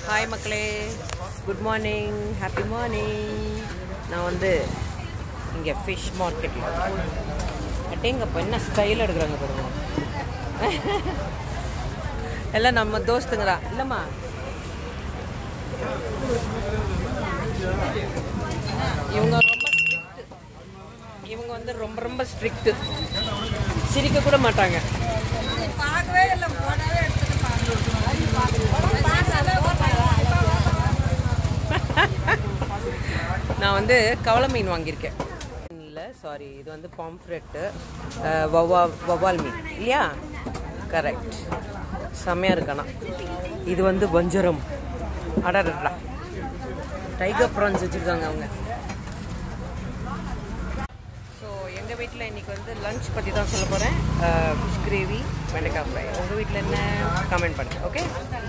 hi மக்களே good morning happy morning நான் வந்து இங்கே ஃபிஷ் மார்க்கெட்டில் அட்டேங்கப்போ என்ன ஸ்டைல் எடுக்கிறாங்க பாருங்க எல்லாம் நம்ம தோஸ்துங்களா இல்லைம்மா இவங்க ரொம்ப ஸ்ட்ரிக்ட் இவங்க வந்து ரொம்ப ரொம்ப ஸ்ட்ரிக்ட் சிரிக்க கூட மாட்டாங்க பார்க்கவே இல்லை போனாவே எடுத்துட்டு நான் வந்து கவள மீன் வாங்கியிருக்கேன் இல்லை சாரி இது வந்து பாம்ஃப்ரெட்டு வவ்வா வவ்வால் மீன் இல்லையா கரெக்ட் செம்மையாக இருக்கானா இது வந்து வஞ்சரம் அடடா டைகர் ப்ரான்ஸ் வச்சுருக்காங்க அவங்க ஸோ எங்கள் வீட்டில் இன்னைக்கு வந்து லஞ்ச் பற்றி தான் சொல்ல போகிறேன் ஃபிஷ் கிரேவி வெண்டைக்காய் ஃப்ரை உங்கள் வீட்டில் என்ன கமெண்ட் பண்ணுங்க ஓகே